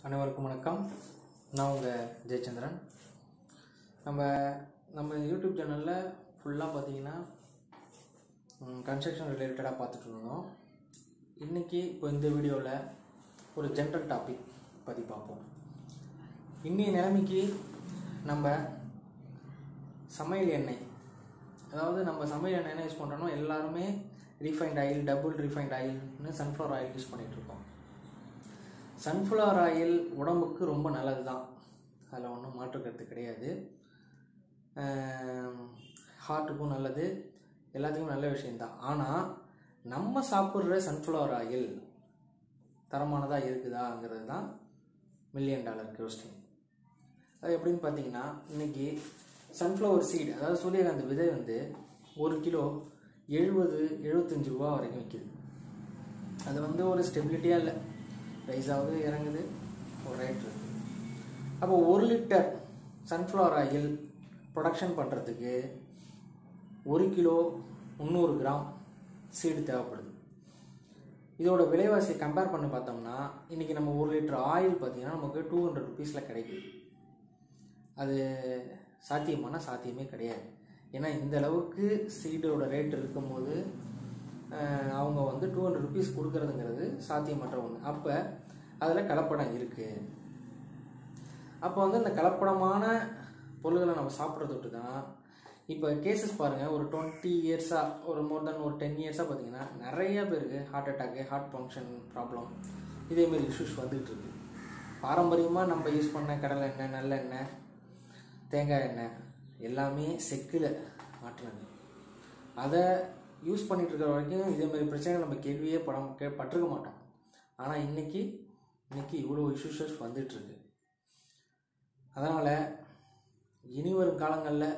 அனைவருக்கும் வணக்கம் நான் உங்கள் ஜெயச்சந்திரன் நம்ம நம்ம யூடியூப் சேனலில் ஃபுல்லாக பார்த்தீங்கன்னா கன்ஸ்ட்ரக்ஷன் ரிலேட்டடாக பார்த்துட்டு இருந்தோம் இன்றைக்கி இப்போ இந்த வீடியோவில் ஒரு ஜென்ரல் டாபிக் பற்றி பார்ப்போம் இன்னைய நிலைமைக்கு நம்ம சமையல் எண்ணெய் அதாவது நம்ம சமையல் எண்ணெய் என்ன யூஸ் பண்ணுறோமோ எல்லாருமே ரீஃபைண்ட் ஆயில் டபுள் ரீஃபைண்ட் ஆயில்னு சன்ஃப்ளவர் ஆயில் யூஸ் பண்ணிகிட்டு இருக்கோம் சன்ஃப்ளவர் ஆயில் உடம்புக்கு ரொம்ப நல்லது தான் அதில் ஒன்றும் மாற்று கருத்து கிடையாது ஹார்ட்டுக்கும் நல்லது எல்லாத்துக்கும் நல்ல விஷயந்தான் ஆனால் நம்ம சாப்பிட்ற சன்ஃப்ளவர் ஆயில் தரமானதாக இருக்குதாங்கிறது தான் மில்லியன் டாலர் கொஸ்டின் அது எப்படின்னு பார்த்தீங்கன்னா இன்றைக்கி சன்ஃப்ளவர் சீட் அதாவது சூரியகாந்தி விதை வந்து ஒரு கிலோ எழுபது எழுபத்தஞ்சு ரூபா வரைக்கும் விற்கிது அது வந்து ஒரு ஸ்டெபிலிட்டியாக இல்லை ரைஸ் ஆகுது இறங்குது ஒரு ரேட் இருக்குது அப்போ ஒரு லிட்டர் சன்ஃப்ளவர் ஆயில் ப்ரொடக்ஷன் பண்ணுறதுக்கு ஒரு கிலோ முந்நூறு கிராம் சீடு தேவைப்படுது இதோட விலைவாசியை கம்பேர் பண்ணி பார்த்தோம்னா இன்றைக்கி நம்ம ஒரு லிட்டர் ஆயில் பார்த்திங்கன்னா நமக்கு டூ ஹண்ட்ரட் ருபீஸில் கிடைக்குது அது சாத்தியமான சாத்தியமே கிடையாது ஏன்னா இந்த அளவுக்கு சீடோட ரேட் இருக்கும்போது அஹ், அவங்க வந்து டூ ஹண்ட்ரட் ருபீஸ் கொடுக்கறதுங்கிறது சாத்தியமற்ற ஒன்று அப்போ அதில் கலப்படம் இருக்குது அப்போ வந்து இந்த கலப்படமான பொருள்களை நம்ம சாப்பிட்றத விட்டு தான் இப்போ கேசஸ் பாருங்கள் ஒரு டுவெண்ட்டி இயர்ஸாக ஒரு மோர் தென் ஒரு டென் இயர்ஸாக பார்த்தீங்கன்னா நிறைய பேருக்கு heart attack heart function problem இதேமாரி இஷ்யூஸ் வந்துகிட்டு இருக்கு பாரம்பரியமாக நம்ம யூஸ் பண்ண கடலை எண்ணெய் நல்லெண்ணெய் தேங்காய் எண்ணெய் எல்லாமே செக்கில் மாற்றினது அதை யூஸ் பண்ணிட்டு இருக்கிற வரைக்கும் இதே மாதிரி பிரச்சனை நம்ம கேள்வியே படம் கே பட்டிருக்க மாட்டோம் ஆனால் இன்னைக்கு இன்னைக்கு இவ்வளோ இஷ்யூஸஸ் வந்துட்டுருக்கு அதனால் இனி வரும் காலங்களில்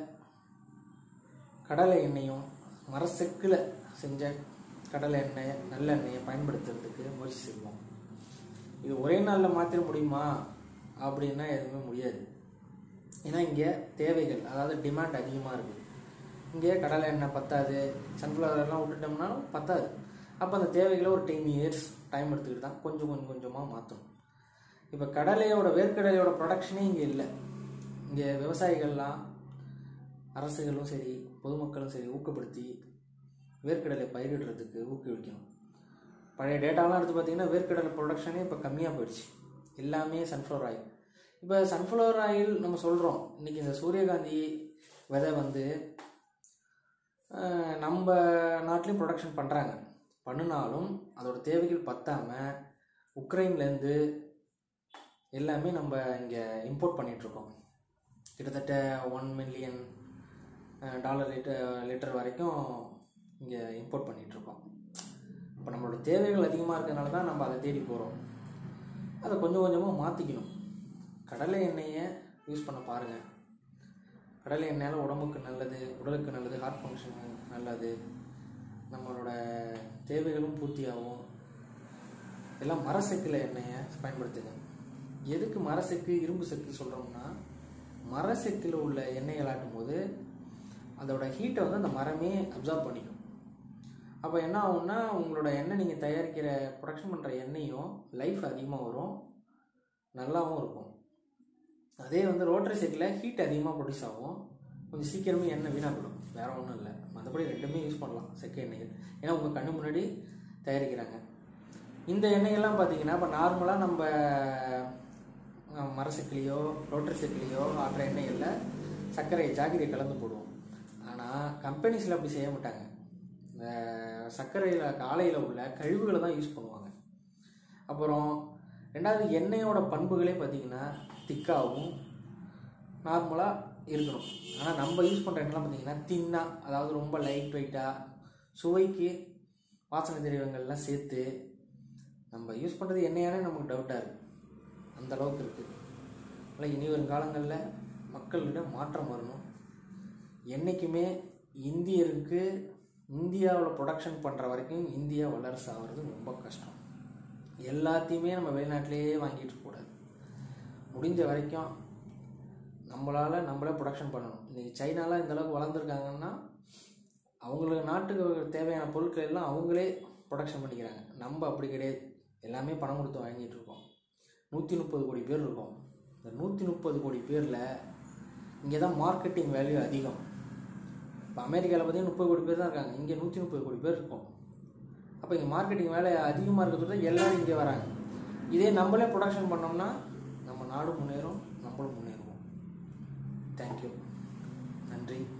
கடலை எண்ணெயும் மரசெக்கில் செஞ்ச கடலை எண்ணெய் நல்லெண்ணெயை பயன்படுத்துறதுக்கு முயற்சி செய்வோம் இது ஒரே நாளில் மாற்றிட முடியுமா அப்படின்னா எதுவுமே முடியாது ஏன்னா இங்கே தேவைகள் அதாவது டிமாண்ட் அதிகமாக இருக்குது இங்கே கடலை எண்ணெய் பத்தாது சன்ஃப்ளவர் எல்லாம் விட்டுட்டோம்னா பத்தாது அப்போ அந்த தேவைகளை ஒரு டென் இயர்ஸ் டைம் எடுத்துக்கிட்டு தான் கொஞ்சம் கொஞ்சம் கொஞ்சமாக மாற்றணும் இப்போ கடலையோட வேர்க்கடலையோட ப்ரொடக்ஷனே இங்கே இல்லை இங்கே விவசாயிகள்லாம் அரசுகளும் சரி பொதுமக்களும் சரி ஊக்கப்படுத்தி வேர்க்கடலை பயிரிடுறதுக்கு ஊக்குவிக்கணும் பழைய டேட்டாலாம் எடுத்து பார்த்தீங்கன்னா வேர்க்கடலை ப்ரொடக்ஷனே இப்போ கம்மியாக போயிடுச்சு எல்லாமே சன்ஃப்ளவர் ஆயில் இப்போ சன்ஃப்ளவர் ஆயில் நம்ம சொல்கிறோம் இன்றைக்கி இந்த சூரியகாந்தி விதை வந்து அஹ், நம்ம நாட்டிலையும் ப்ரொடக்ஷன் பண்ணுறாங்க பண்ணினாலும் அதோட தேவைகள் பத்தாமல் உக்ரைன்லேருந்து எல்லாமே நம்ம இங்கே இம்போர்ட் பண்ணிகிட்ருக்கோம் கிட்டத்தட்ட one million dollar litre litre வரைக்கும் இங்கே இம்போர்ட் பண்ணிகிட்ருக்கோம் இப்போ நம்மளோட தேவைகள் அதிகமாக இருக்கிறதுனால தான் நம்ம அதை தேடி போகிறோம் அதை கொஞ்சம் கொஞ்சமாக மாற்றிக்கணும் கடலை எண்ணெயை யூஸ் பண்ண பாருங்கள் கடலை எண்ணெயால் உடம்புக்கு நல்லது உடலுக்கு நல்லது ஹார்ட் ஃபங்க்ஷன் நல்லது நம்மளோட தேவைகளும் பூர்த்தியாகும் எல்லாம் மரசெக்கில் எண்ணெயை பயன்படுத்துங்க எதுக்கு மரசெக்கு இரும்பு செக்கு சொல்கிறோம்னா மரசெக்கில் உள்ள எண்ணெய்கள் ஆட்டும் போது அதோட ஹீட்டை வந்து அந்த மரமே அப்சார்ப் பண்ணிக்கும் அப்போ என்ன ஆகும்னா உங்களோட எண்ணெய் நீங்கள் தயாரிக்கிற ப்ரொடக்ஷன் பண்ணுற எண்ணெயும் லைஃப் அதிகமாக வரும் நல்லாவும் இருக்கும் அதே வந்து ரோட்டரி சைக்கிளில் ஹீட் அதிகமாக ப்ரொடியூஸ் ஆகும் கொஞ்சம் சீக்கிரமே எண்ணெய் வீணாகிடும் வேற ஒன்றும் இல்லை மற்றபடி ரெண்டுமே யூஸ் பண்ணலாம் செக்கு எண்ணெய்கள் ஏன்னா உங்கள் கண்ணு முன்னாடி தயாரிக்கிறாங்க இந்த எண்ணெயெல்லாம் பார்த்தீங்கன்னா இப்போ நார்மலாக நம்ம அஹ், மரசெக்கிலையோ ரோட்டரி சைக்கிளையோ ஆட்டுற எண்ணெய்களில் சர்க்கரை ஜாகிரியை கலந்து போடுவோம் ஆனால் கம்பெனிஸில் அப்படி செய்ய மாட்டாங்க இந்த சர்க்கரையில் காலையில் உள்ள கழிவுகளை தான் யூஸ் பண்ணுவாங்க அப்புறம் ரெண்டாவது எண்ணெயோட பண்புகளே பார்த்தீங்கன்னா திக்காகவும் நார்மலாக இருக்கணும் ஆனால் நம்ம யூஸ் பண்ணுற எண்ணெய்லாம் பார்த்தீங்கன்னா தின்னாக அதாவது ரொம்ப லைட் வெயிட்டாக சுவைக்கு வாசனை திரவியங்கள்லாம் சேர்த்து நம்ம யூஸ் பண்ணுறது எண்ணெயானே நமக்கு டவுட்டாக இருக்குது அந்த அளவுக்கு இருக்குது அதனால் இனி வரும் காலங்களில் மக்களிடம் மாற்றம் வரணும் என்றைக்குமே இந்தியருக்கு இந்தியாவில் ப்ரொடக்ஷன் பண்ணுற வரைக்கும் இந்தியா வல்லரசு ஆகிறது ரொம்ப கஷ்டம் எல்லாத்தையுமே நம்ம வெளிநாட்டிலேயே வாங்கிட்டு இருக்கக்கூடாது முடிஞ்ச வரைக்கும் நம்மளால் நம்மளே ப்ரொடக்ஷன் பண்ணணும் இன்றைக்கி சைனாலாம் இந்த அளவுக்கு வளர்ந்துருக்காங்கன்னா அவங்களுக்கு நாட்டுக்கு தேவையான பொருட்கள் எல்லாம் அவங்களே ப்ரொடக்ஷன் பண்ணிக்கிறாங்க நம்ம அப்படி கிடையாது எல்லாமே பணம் கொடுத்து வாங்கிட்டு இருக்கோம் நூற்றி முப்பது கோடி பேர் இருக்கோம் இந்த நூற்றி முப்பது கோடி பேரில் இங்கே தான் மார்க்கெட்டிங் வேல்யூ அதிகம் இப்போ அமெரிக்காவில் பார்த்தீங்கன்னா முப்பது கோடி பேர் தான் இருக்காங்க இங்கே நூற்றி முப்பது கோடி பேர் இருக்கோம் அப்போ இங்கே மார்க்கெட்டிங் வேலை அதிகமாக இருக்கிறது எல்லாரும் இங்கே வராங்க இதே நம்மளே ப்ரொடக்ஷன் பண்ணோம்னா நம்ம நாடும் முன்னேறும் நம்மளும் முன்னேறுவோம் தேங்க்யூ நன்றி